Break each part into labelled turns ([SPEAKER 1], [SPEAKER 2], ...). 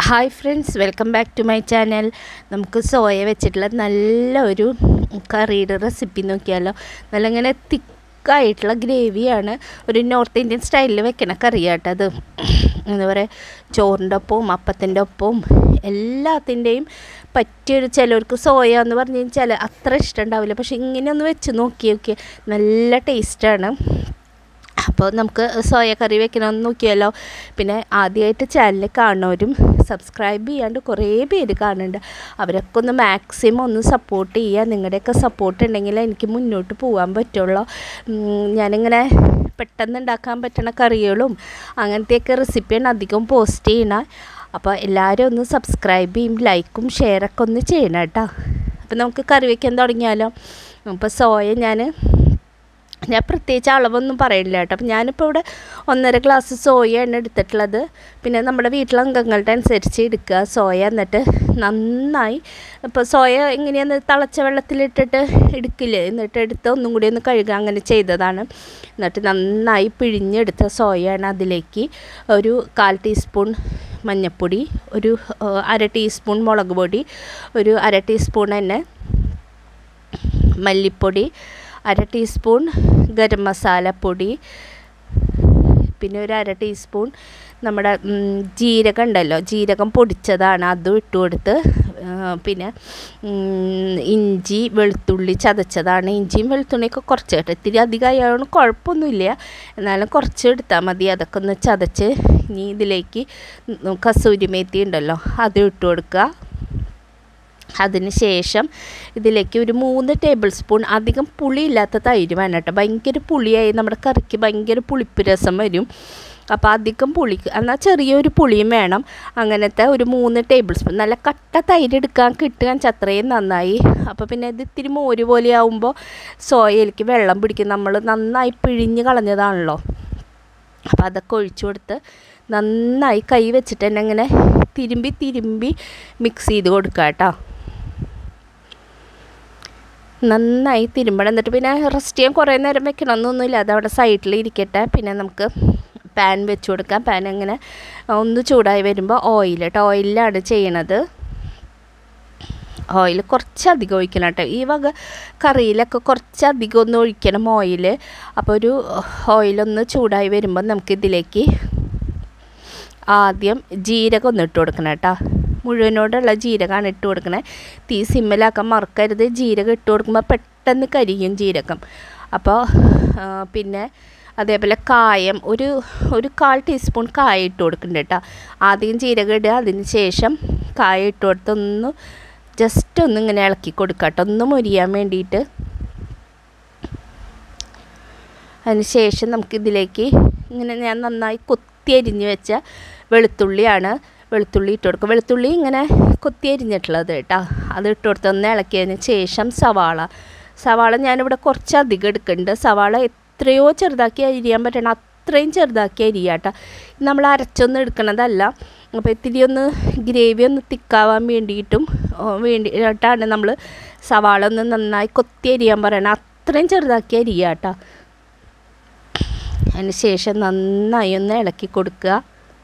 [SPEAKER 1] hi friends welcome back to my channel നമുക്ക് soya വെച്ചിട്ടുള്ള നല്ല ഒരു കറിയുടെ റെസിപ്പി നോക്കിയാലോ നല്ല ഇങ്ങനെ തിക്കായിട്ടുള്ള ഗ്രേവിയാണ് ഒരു നോർത്ത് ഇന്ത്യൻ സ്റ്റൈലിൽ വെക്കണ കറിയാട്ടോ അത് എന്താ പറയുക ചോറിൻ്റെ ഒപ്പവും അപ്പത്തിൻ്റെ ഒപ്പവും എല്ലാത്തിൻ്റെയും പറ്റിയൊരു ചിലർക്ക് സോയ എന്ന് പറഞ്ഞ് ചില അത്ര ഇഷ്ടം ഉണ്ടാവില്ല പക്ഷെ ഇങ്ങനെ ഒന്ന് വെച്ച് നോക്കി നോക്കിയാൽ നല്ല ടേസ്റ്റാണ് അപ്പോൾ നമുക്ക് സോയ കറി വെക്കണമെന്ന് നോക്കിയാലോ പിന്നെ ആദ്യമായിട്ട് ചാനൽ കാണുന്നവരും സബ്സ്ക്രൈബ് ചെയ്യാണ്ട് കുറേ പേര് കാണുന്നുണ്ട് അവരൊക്കെ ഒന്ന് മാക്സിമം ഒന്ന് സപ്പോർട്ട് ചെയ്യുക നിങ്ങളുടെയൊക്കെ സപ്പോർട്ട് ഉണ്ടെങ്കിൽ എനിക്ക് മുന്നോട്ട് പോകാൻ പറ്റുള്ളൂ ഞാനിങ്ങനെ പെട്ടെന്ന് ഉണ്ടാക്കാൻ പറ്റുന്ന കറികളും അങ്ങനത്തെയൊക്കെ റെസിപ്പിയാണ് അധികം പോസ്റ്റ് ചെയ്യണ അപ്പോൾ എല്ലാവരും ഒന്ന് സബ്സ്ക്രൈബ് ചെയ്യും ലൈക്കും ഷെയറൊക്കെ ഒന്ന് ചെയ്യണം കേട്ടോ അപ്പോൾ നമുക്ക് കറി വയ്ക്കാൻ തുടങ്ങിയാലോ അപ്പോൾ സോയ ഞാൻ ഞാൻ പ്രത്യേകിച്ച് അളവൊന്നും പറയില്ല കേട്ടോ അപ്പം ഞാനിപ്പോൾ ഇവിടെ ഒന്നര ഗ്ലാസ് സോയയാണ് എടുത്തിട്ടുള്ളത് പിന്നെ നമ്മുടെ വീട്ടിലെ അംഗങ്ങളുടെ അനുസരിച്ച് എടുക്കുക സോയ എന്നിട്ട് നന്നായി ഇപ്പോൾ സോയ എങ്ങനെയാന്ന് തിളച്ച വെള്ളത്തിലിട്ടിട്ട് എടുക്കില്ലേ എന്നിട്ട് എടുത്ത് ഒന്നും കൂടി ഒന്ന് കഴുകുക അങ്ങനെ ചെയ്തതാണ് എന്നിട്ട് നന്നായി പിഴിഞ്ഞെടുത്ത സോയയാണ് അതിലേക്ക് ഒരു കാൽ ടീസ്പൂൺ മഞ്ഞൾപ്പൊടി ഒരു അര ടീസ്പൂൺ മുളക് പൊടി ഒരു അര ടീസ്പൂൺ തന്നെ മല്ലിപ്പൊടി അര ടീസ്പൂൺ ഗരം മസാലപ്പൊടി പിന്നെ ഒരു അര ടീസ്പൂൺ നമ്മുടെ ജീരകം ഉണ്ടല്ലോ ജീരകം പൊടിച്ചതാണ് അതും ഇട്ട് കൊടുത്ത് പിന്നെ ഇഞ്ചി വെളുത്തുള്ളി ചതച്ചതാണ് ഇഞ്ചിയും വെളുത്തുള്ളിയൊക്കെ കുറച്ച് കേട്ടോ ഇത്തിരി അധികമായതുകൊണ്ട് കുഴപ്പമൊന്നുമില്ല എന്നാലും കുറച്ച് എടുത്താൽ മതി അതൊക്കെ ഒന്ന് ചതച്ച് ഇനി ഇതിലേക്ക് കസൂരി മേത്തി ഉണ്ടല്ലോ അതും ഇട്ട് കൊടുക്കുക അതിന് ശേഷം ഇതിലേക്ക് ഒരു മൂന്ന് ടേബിൾ സ്പൂൺ അധികം പുളിയില്ലാത്ത തൈര് വേണം കേട്ടോ ഭയങ്കര പുളിയായി നമ്മുടെ കറിക്ക് ഭയങ്കര പുളിപ്പ് രസം വരും അപ്പോൾ അധികം പുളി എന്നാൽ ചെറിയൊരു പുളിയും വേണം അങ്ങനത്തെ ഒരു മൂന്ന് ടേബിൾ സ്പൂൺ നല്ല കട്ട തൈര് എടുക്കാൻ കിട്ടുക അത്രയും നന്നായി അപ്പോൾ പിന്നെ ഇത് ഇത്തിരി മോര് പോലെ ആവുമ്പോൾ സോയയിലേക്ക് വെള്ളം പിടിക്കും നമ്മൾ നന്നായി പിഴിഞ്ഞ് കളഞ്ഞതാണല്ലോ അപ്പോൾ അതൊക്കെ ഒഴിച്ചു കൊടുത്ത് നന്നായി കൈ വെച്ചിട്ട് തന്നെ ഇങ്ങനെ തിരുമ്പി തിരുമ്പി മിക്സ് ചെയ്ത് കൊടുക്കുക കേട്ടോ നന്നായി തിരുമ്പണം എന്നിട്ട് പിന്നെ റെസ്റ്റ് ചെയ്യാൻ കുറേ നേരം വെക്കണമെന്നൊന്നുമില്ല അത് അവിടെ സൈഡിൽ ഇരിക്കട്ടെ പിന്നെ നമുക്ക് പാൻ വെച്ച് കൊടുക്കാം പാൻ അങ്ങനെ ഒന്ന് ചൂടായി വരുമ്പോൾ ഓയിൽ കേട്ടോ ഓയിലാണ് ചെയ്യണത് ഓയിൽ കുറച്ചധികം ഒഴിക്കണം കേട്ടോ ഈ വക കറിയിലൊക്കെ കുറച്ചധികം ഒന്ന് ഒഴിക്കണം ഓയിൽ അപ്പോൾ ഒരു ഓയിലൊന്ന് ചൂടായി വരുമ്പോൾ നമുക്കിതിലേക്ക് ആദ്യം ജീരകം ഒന്ന് ഇട്ട് കൊടുക്കണം കേട്ടോ മുഴുവനോടുള്ള ജീരകമാണ് ഇട്ട് കൊടുക്കണേ തീ സിമ്മിലാക്കാൻ മറക്കരുത് ജീരകം ഇട്ട് കൊടുക്കുമ്പോൾ പെട്ടെന്ന് കരിയും ജീരകം അപ്പോൾ പിന്നെ അതേപോലെ കായം ഒരു ഒരു കാൽ ടീസ്പൂൺ കായ ഇട്ട് കൊടുക്കുന്നുണ്ട് കേട്ടോ ആദ്യം ജീരകം ഇടുക അതിന് ശേഷം കായ ഇട്ട് കൊടുത്ത് ഒന്ന് ജസ്റ്റ് ഒന്ന് ഇങ്ങനെ ഇളക്കി കൊടുക്കുക കേട്ടോ ഒന്ന് മുരിയാൻ വേണ്ടിയിട്ട് അതിന് ശേഷം നമുക്കിതിലേക്ക് ഇങ്ങനെ ഞാൻ നന്നായി കൊത്തി അരിഞ്ഞ് വെച്ച വെളുത്തുള്ളിയാണ് വെളുത്തുള്ളി ഇട്ട് കൊടുക്കുക വെളുത്തുള്ളി ഇങ്ങനെ കൊത്തി അരിഞ്ഞിട്ടുള്ളത് കേട്ടോ അത് ഇട്ട് കൊടുത്ത് ഒന്ന് ഇളക്കിയതിന് ശേഷം സവാള സവാള ഞാനിവിടെ കുറച്ച് അധികം എടുക്കുന്നുണ്ട് സവാള എത്രയോ ചെറുതാക്കി അരിയാൻ പറ്റണം അത്രയും ചെറുതാക്കി അരിയുക കേട്ടോ നമ്മൾ അരച്ചൊന്നും എടുക്കണതല്ല അപ്പോൾ ഇത്തിരി ഒന്ന് ഗ്രേവി ഒന്ന് തിക്കാവാൻ വേണ്ടിയിട്ടും വേണ്ടിയിട്ടാണ് നമ്മൾ സവാള ഒന്ന് നന്നായി കൊത്തി അരിയാൻ പറയണം അത്രയും ചെറുതാക്കി അരിയുക കേട്ടോ അതിന് ശേഷം നന്നായി ഒന്ന് ഇളക്കി കൊടുക്കുക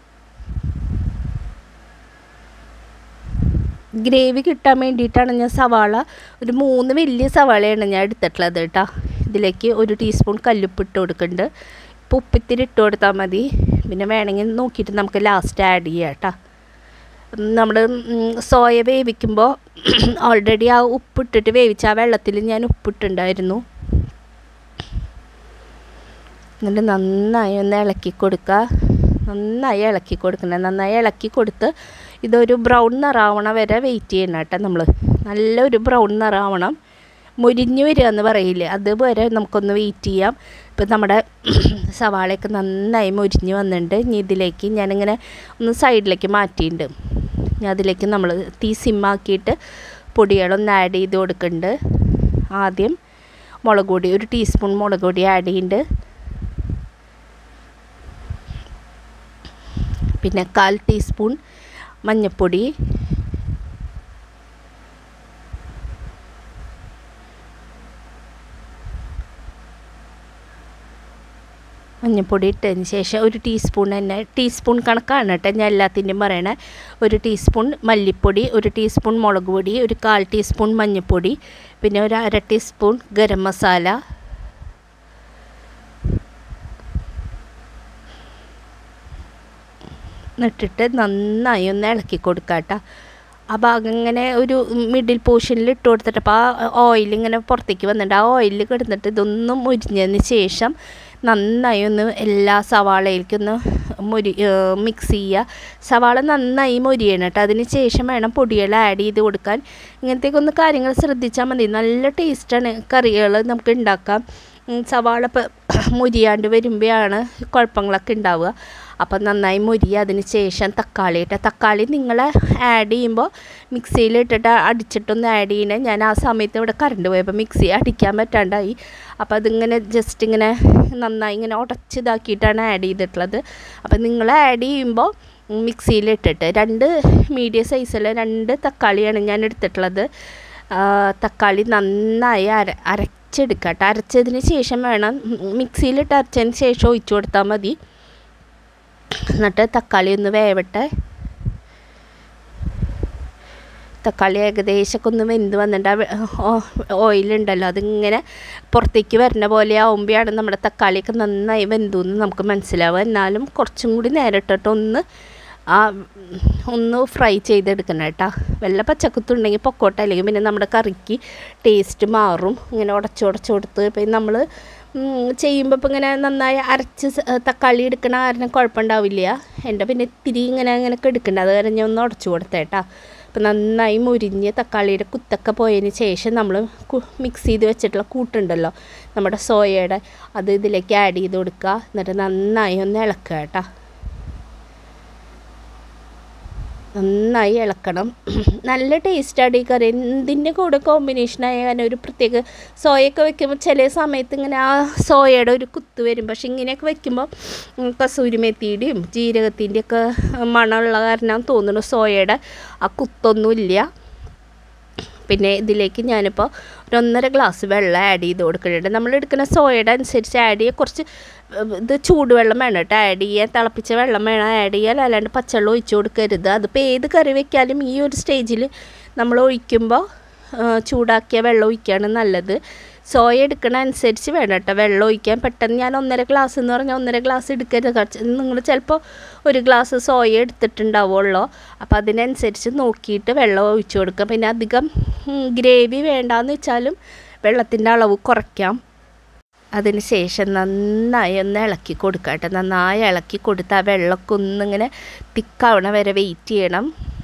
[SPEAKER 1] ഗ്രേവി കിട്ടാൻ വേണ്ടിയിട്ടാണ് ഞാൻ സവാള ഒരു മൂന്ന് വലിയ സവാളയാണ് ഞാൻ എടുത്തിട്ടുള്ളത് കേട്ടോ ഇതിലേക്ക് ഒരു ടീസ്പൂൺ കല്ലുപ്പ് ഇട്ട് കൊടുക്കുന്നുണ്ട് ഇപ്പോൾ ഉപ്പിത്തിരി ഇട്ട് കൊടുത്താൽ മതി പിന്നെ വേണമെങ്കിൽ നോക്കിയിട്ട് നമുക്ക് ലാസ്റ്റ് ആഡ് ചെയ്യാം കേട്ടോ നമ്മൾ സോയ വേവിക്കുമ്പോൾ ഓൾറെഡി ആ ഉപ്പിട്ടിട്ട് വേവിച്ച ആ വെള്ളത്തിൽ ഞാൻ ഉപ്പിട്ടുണ്ടായിരുന്നു എന്നിട്ട് നന്നായി ഒന്ന് ഇളക്കി കൊടുക്കുക നന്നായി ഇളക്കി കൊടുക്കണം നന്നായി ഇളക്കി കൊടുത്ത് ഇതൊരു ബ്രൗൺ നിറാവണ വരെ വെയിറ്റ് ചെയ്യണം കേട്ടോ നമ്മൾ നല്ലൊരു ബ്രൗൺ നിറാവണം മുരിഞ്ഞു വരിക എന്ന് പറയില്ലേ അതുവരെ നമുക്കൊന്ന് വെയിറ്റ് ചെയ്യാം ഇപ്പം നമ്മുടെ സവാളയൊക്കെ നന്നായി മുരിഞ്ഞ് വന്നിട്ടുണ്ട് ഇനി ഇതിലേക്ക് ഞാനിങ്ങനെ ഒന്ന് സൈഡിലേക്ക് മാറ്റിയിട്ടുണ്ട് ഇനി അതിലേക്ക് നമ്മൾ തീ സിമ്മാക്കിയിട്ട് പൊടികളൊന്ന് ആഡ് ചെയ്ത് കൊടുക്കുന്നുണ്ട് ആദ്യം മുളക് പൊടി ഒരു ടീസ്പൂൺ മുളക് പൊടി ആഡ് ചെയ്യുന്നുണ്ട് പിന്നെ കാൽ ടീസ്പൂൺ മഞ്ഞൾപ്പൊടി മഞ്ഞൾപ്പൊടി ഇട്ടതിന് ശേഷം ഒരു ടീസ്പൂൺ തന്നെ ടീസ്പൂൺ കണക്കാണ് കേട്ടോ ഞാൻ എല്ലാത്തിൻ്റെയും പറയണേ ഒരു ടീസ്പൂൺ മല്ലിപ്പൊടി ഒരു ടീസ്പൂൺ മുളക് പൊടി ഒരു കാൽ ടീസ്പൂൺ മഞ്ഞൾപ്പൊടി പിന്നെ ഒരു അര ടീസ്പൂൺ ഗരം മസാല ഇട്ടിട്ട് നന്നായി ഒന്ന് ഇളക്കി കൊടുക്കുക കേട്ടോ ആ ഭാഗം ഇങ്ങനെ ഒരു മിഡിൽ പോർഷനിൽ ഇട്ട് കൊടുത്തിട്ട് അപ്പോൾ ആ ഓയിൽ ഇങ്ങനെ പുറത്തേക്ക് വന്നിട്ട് ആ ഓയിലിൽ കിടന്നിട്ട് ഇതൊന്നും മുരിഞ്ഞതിന് ശേഷം നന്നായി ഒന്ന് എല്ലാ സവാളയിലേക്കൊന്ന് മുരി മിക്സ് ചെയ്യുക സവാള നന്നായി മൊരിയണം കേട്ടോ അതിന് ശേഷം വേണം പൊടികൾ ആഡ് ചെയ്ത് കൊടുക്കാൻ ഇങ്ങനത്തേക്ക് ഒന്ന് കാര്യങ്ങൾ ശ്രദ്ധിച്ചാൽ മതി നല്ല ടേസ്റ്റാണ് കറികൾ നമുക്ക് ഉണ്ടാക്കാം സവാള ഇപ്പം മുരിയാണ്ട് വരുമ്പോഴാണ് കുഴപ്പങ്ങളൊക്കെ ഉണ്ടാവുക അപ്പം നന്നായി മുരിയ അതിന് ശേഷം തക്കാളി ഇട്ട തക്കാളി നിങ്ങൾ ആഡ് ചെയ്യുമ്പോൾ മിക്സിയിൽ ഇട്ടിട്ട് അടിച്ചിട്ടൊന്ന് ആഡ് ചെയ്യണേ ഞാൻ ആ സമയത്ത് ഇവിടെ കറണ്ട് പോയപ്പോൾ മിക്സി അടിക്കാൻ പറ്റാണ്ടായി അപ്പോൾ അതിങ്ങനെ ജസ്റ്റ് ഇങ്ങനെ നന്നായി ഇങ്ങനെ ഉടച്ചിതാക്കിയിട്ടാണ് ആഡ് ചെയ്തിട്ടുള്ളത് അപ്പം നിങ്ങൾ ആഡ് ചെയ്യുമ്പോൾ മിക്സിയിലിട്ടിട്ട് രണ്ട് മീഡിയം സൈസിലെ രണ്ട് തക്കാളിയാണ് ഞാൻ എടുത്തിട്ടുള്ളത് തക്കാളി നന്നായി അര അരച്ചെടുക്കുക കേട്ടോ അരച്ചതിന് ശേഷം വേണം മിക്സിയിലിട്ട് അരച്ചതിന് ശേഷം ഒഴിച്ചു കൊടുത്താൽ മതി എന്നിട്ട് തക്കാളി ഒന്ന് വേവട്ടെ തക്കാളി ഏകദേശമൊക്കെ ഒന്ന് വെന്ത് വന്നിട്ട് ഓയിലുണ്ടല്ലോ അതിങ്ങനെ പുറത്തേക്ക് വരുന്ന പോലെ ആവുമ്പോഴാണ് നമ്മുടെ തക്കാളിയൊക്കെ നന്നായി വെന്തു എന്ന് നമുക്ക് മനസ്സിലാവുക എന്നാലും കുറച്ചും കൂടി നേരിട്ടിട്ട് ഒന്ന് ആ ഒന്ന് ഫ്രൈ ചെയ്തെടുക്കണം കേട്ടോ വല്ല പച്ചക്കുത്തുണ്ടെങ്കിൽ പൊക്കോട്ടെ അല്ലെങ്കിൽ പിന്നെ നമ്മുടെ കറിക്ക് ടേസ്റ്റ് മാറും ഇങ്ങനെ ഉടച്ച് ഉടച്ച് കൊടുത്ത് ഇപ്പം നമ്മൾ ചെയ്യുമ്പോൾ ഇപ്പം ഇങ്ങനെ നന്നായി അരച്ച് തക്കാളി എടുക്കണ കാരണം കുഴപ്പമുണ്ടാവില്ല എൻ്റെ പിന്നെ ഇത്തിരി ഇങ്ങനെ അങ്ങനെയൊക്കെ എടുക്കണ്ട അത് കാരണം ഞാൻ ഒന്ന് ഉടച്ചു കൊടുത്തേട്ടാ അപ്പം നന്നായി മുരിഞ്ഞ് തക്കാളിയുടെ കുത്തൊക്കെ പോയതിന് ശേഷം നമ്മൾ മിക്സ് ചെയ്ത് വെച്ചിട്ടുള്ള കൂട്ടുണ്ടല്ലോ നമ്മുടെ സോയയുടെ അത് ഇതിലേക്ക് ആഡ് ചെയ്ത് കൊടുക്കുക എന്നിട്ട് നന്നായി ഒന്ന് ഇളക്കുക കേട്ടോ നന്നായി ഇളക്കണം നല്ല ടേസ്റ്റാണ് ഈ കറി എന്തിൻ്റെ കൂടെ കോമ്പിനേഷൻ ആയ കാരണം ഒരു പ്രത്യേക സോയൊക്കെ വെക്കുമ്പോൾ ചില സമയത്ത് ഇങ്ങനെ ആ സോയയുടെ ഒരു കുത്ത് വരും പക്ഷെ ഇങ്ങനെയൊക്കെ വെക്കുമ്പോൾ കസൂരിമെത്തിയുടെയും ജീരകത്തിൻ്റെയൊക്കെ മണമുള്ള കാരണം തോന്നുന്നു സോയയുടെ ആ കുത്തൊന്നുമില്ല പിന്നെ ഇതിലേക്ക് ഞാനിപ്പോൾ ഒരു ഒന്നര ഗ്ലാസ് വെള്ളം ആഡ് ചെയ്ത് കൊടുക്കുന്നുണ്ട് നമ്മൾ എടുക്കുന്ന സോയയുടെ അനുസരിച്ച് ആഡ് ചെയ്യുക കുറച്ച് ഇത് ചൂടുവെള്ളം വേണം കേട്ടോ ആഡ് ചെയ്യാൻ തിളപ്പിച്ച വെള്ളം വേണം ആഡ് ചെയ്യാൻ അല്ലാണ്ട് പച്ചവെള്ളം ഒഴിച്ചു കൊടുക്കരുത് അതിപ്പോൾ ഏത് കറി വെക്കാലും ഈ ഒരു സ്റ്റേജിൽ നമ്മൾ ഒഴിക്കുമ്പോൾ ചൂടാക്കിയ വെള്ളം ഒഴിക്കുകയാണ് നല്ലത് സോയ എടുക്കണ അനുസരിച്ച് വേണം കേട്ടോ വെള്ളം ഒഴിക്കാൻ പെട്ടെന്ന് ഞാൻ ഒന്നര ഗ്ലാസ് എന്ന് പറഞ്ഞാൽ ഒന്നര ഗ്ലാസ് എടുക്കരുത് നിങ്ങൾ ചിലപ്പോൾ ഒരു ഗ്ലാസ് സോയ എടുത്തിട്ടുണ്ടാവുള്ളൂ അപ്പോൾ അതിനനുസരിച്ച് നോക്കിയിട്ട് വെള്ളം ഒഴിച്ചു കൊടുക്കുക പിന്നെ അധികം ഗ്രേവി വേണ്ടാന്ന് വെച്ചാലും വെള്ളത്തിൻ്റെ അളവ് കുറയ്ക്കാം അതിന് ശേഷം നന്നായി ഒന്ന് ഇളക്കി കൊടുക്കുക കേട്ടോ നന്നായി ഇളക്കി കൊടുത്ത് ആ വെള്ളമൊക്കെ ഒന്നിങ്ങനെ തിക്കാവണ വരെ വെയിറ്റ് ചെയ്യണം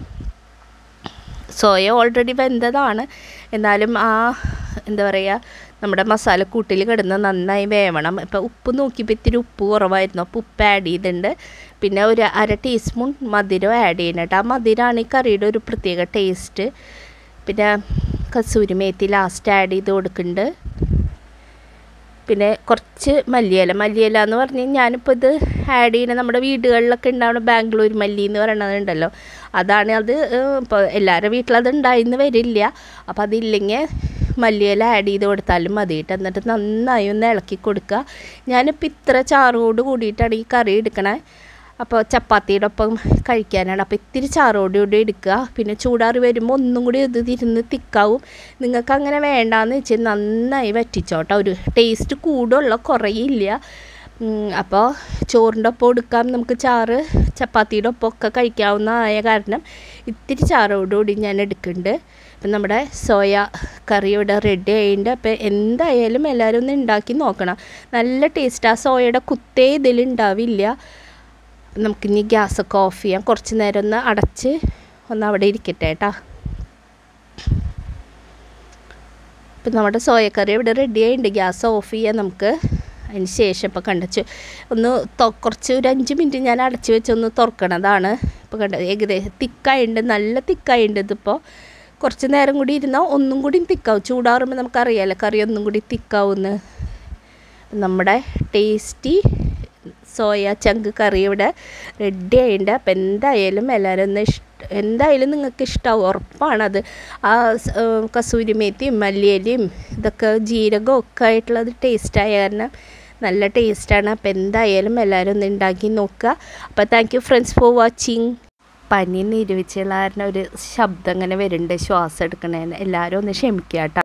[SPEAKER 1] സോയ ഓൾറെഡി വെന്തതാണ് എന്നാലും ആ എന്താ പറയുക നമ്മുടെ മസാലക്കൂട്ടിൽ കിടന്ന് നന്നായി വേവണം ഇപ്പോൾ ഉപ്പ് നോക്കിയപ്പോൾ ഇത്തിരി ഉപ്പ് കുറവായിരുന്നു അപ്പോൾ ഉപ്പ് ആഡ് ചെയ്തിട്ടുണ്ട് പിന്നെ ഒരു അര ടീസ്പൂൺ മധുരം ആഡ് ചെയ്യുന്നുണ്ട് ആ മധുരമാണ് ഈ കറിയുടെ ഒരു പ്രത്യേക ടേസ്റ്റ് പിന്നെ കസൂരി മേത്തി ലാസ്റ്റ് ആഡ് ചെയ്ത് കൊടുക്കുന്നുണ്ട് പിന്നെ കുറച്ച് മല്ലിയില മല്ലിയില എന്ന് പറഞ്ഞ് ഞാനിപ്പോൾ ഇത് ആഡ് ചെയ്യുന്ന നമ്മുടെ വീടുകളിലൊക്കെ ഉണ്ടാവുന്ന ബാംഗ്ലൂർ മല്ലി എന്ന് പറയണതുണ്ടല്ലോ അതാണ് അത് ഇപ്പോൾ എല്ലാവരുടെ വീട്ടിലത് ഉണ്ടായിന്ന് വരില്ല അപ്പോൾ അതില്ലെങ്കിൽ മല്ലിയില ആഡ് ചെയ്ത് കൊടുത്താലും മതിയിട്ട് എന്നിട്ട് നന്നായി ഒന്ന് ഇളക്കി കൊടുക്കുക ഞാനിപ്പോൾ ഇത്ര ചാറോട് കൂടിയിട്ടാണ് ഈ കറി എടുക്കണേ അപ്പോൾ ചപ്പാത്തിയുടെ ഒപ്പം കഴിക്കാനാണ് അപ്പോൾ ഇത്തിരി ചാറോട് കൂടി എടുക്കുക പിന്നെ ചൂടാറി വരുമ്പോൾ ഒന്നും കൂടി ഇത് ഇരുന്ന് തിക്കാവും നിങ്ങൾക്ക് അങ്ങനെ വേണ്ടാന്ന് വെച്ചാൽ നന്നായി വറ്റിച്ചോട്ടോ ഒരു ടേസ്റ്റ് കൂടുള്ള കുറയില്ല അപ്പോൾ ചോറിൻ്റെ ഒപ്പം എടുക്കാം നമുക്ക് ചാറ് ചപ്പാത്തിയുടെ ഒപ്പം ഒക്കെ കഴിക്കാവുന്ന ആയ കാരണം ഇത്തിരി ചാറോടുകൂടി ഞാൻ എടുക്കുന്നുണ്ട് അപ്പം നമ്മുടെ സോയ കറി ഇവിടെ റെഡി ആയിട്ടുണ്ട് അപ്പോൾ എന്തായാലും എല്ലാവരും ഒന്ന് ഉണ്ടാക്കി നോക്കണം നല്ല ടേസ്റ്റ് ആ സോയയുടെ കുത്തേ ഇതിലുണ്ടാവില്ല നമുക്കിനി ഗ്യാസൊക്കെ ഓഫ് ചെയ്യാം കുറച്ച് നേരം ഒന്ന് അടച്ച് ഒന്ന് അവിടെ ഇരിക്കട്ടെ കേട്ടോ ഇപ്പം നമ്മുടെ സോയക്കറി ഇവിടെ റെഡി ആയിട്ടുണ്ട് ഗ്യാസ് ഓഫ് ചെയ്യാം നമുക്ക് അതിന് ശേഷം ഇപ്പോൾ കണ്ടച്ചു ഒന്ന് കുറച്ച് ഒരു അഞ്ച് മിനിറ്റ് ഞാൻ അടച്ച് വെച്ച് ഒന്ന് തുറക്കണതാണ് ഇപ്പോൾ കണ്ട ഏകദേശം തിക്കായിട്ടുണ്ട് നല്ല തിക്കായിട്ടുണ്ട് ഇതിപ്പോൾ കുറച്ച് നേരം കൂടി ഇരുന്നാൽ ഒന്നും കൂടി തിക്കാവും ചൂടാറുമ്പോൾ നമുക്കറിയാമല്ലോ കറി ഒന്നും കൂടി തിക്കാവുമെന്ന് നമ്മുടെ ടേസ്റ്റി സോയ ചങ്ക് കറി ഇവിടെ റെഡി ആയിട്ടുണ്ട് അപ്പം എന്തായാലും എല്ലാവരും ഒന്ന് ഇഷ്ട എന്തായാലും നിങ്ങൾക്ക് ഇഷ്ടമാവും ഉറപ്പാണത് ആ കസൂരി മേത്തിയും മല്ലിയിലയും ഇതൊക്കെ ജീരകവും ഒക്കെ ആയിട്ടുള്ളത് ടേസ്റ്റായ കാരണം നല്ല ടേസ്റ്റാണ് അപ്പോൾ എന്തായാലും എല്ലാവരും ഒന്ന് ഉണ്ടാക്കി നോക്കുക അപ്പോൾ thank you friends for watching പനി നിരൂപിച്ചുള്ള കാരണം ഒരു ശബ്ദം ഇങ്ങനെ വരുന്നുണ്ട് ശ്വാസം എടുക്കണേന് എല്ലാവരും ഒന്ന് ക്ഷമിക്കുക കേട്ടോ